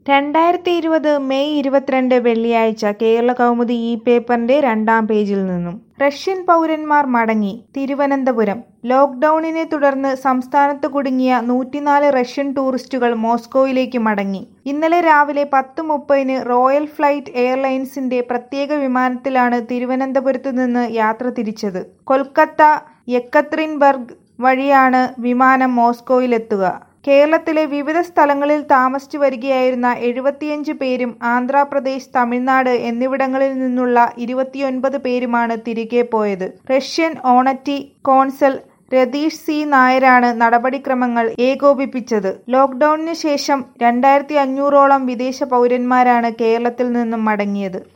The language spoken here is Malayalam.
രണ്ടായിരത്തി ഇരുപത് മെയ് ഇരുപത്തിരണ്ട് വെള്ളിയാഴ്ച കേരളകൗമുദി ഈ പേപ്പറിന്റെ രണ്ടാം പേജിൽ നിന്നും റഷ്യൻ പൗരന്മാർ മടങ്ങി തിരുവനന്തപുരം ലോക്ഡൌണിനെ തുടർന്ന് സംസ്ഥാനത്ത് കുടുങ്ങിയ നൂറ്റിനാല് റഷ്യൻ ടൂറിസ്റ്റുകൾ മോസ്കോയിലേക്ക് മടങ്ങി ഇന്നലെ രാവിലെ പത്ത് മുപ്പതിന് റോയൽ ഫ്ലൈറ്റ് എയർലൈൻസിന്റെ പ്രത്യേക വിമാനത്തിലാണ് തിരുവനന്തപുരത്ത് നിന്ന് യാത്ര തിരിച്ചത് കൊൽക്കത്ത യെക്കത്രിൻബർഗ് വഴിയാണ് വിമാനം മോസ്കോയിലെത്തുക കേരളത്തിലെ വിവിധ സ്ഥലങ്ങളിൽ താമസിച്ചു വരികയായിരുന്ന എഴുപത്തിയഞ്ച് പേരും ആന്ധ്രാപ്രദേശ് തമിഴ്നാട് എന്നിവിടങ്ങളിൽ നിന്നുള്ള ഇരുപത്തിയൊൻപത് പേരുമാണ് തിരികെ പോയത് Russian honorary consul Ratheesh C നായരാണ് നടപടിക്രമങ്ങൾ ഏകോപിപ്പിച്ചത് ലോക്ഡൌണിന് ശേഷം രണ്ടായിരത്തി അഞ്ഞൂറോളം വിദേശ പൗരന്മാരാണ് കേരളത്തിൽ നിന്നും മടങ്ങിയത്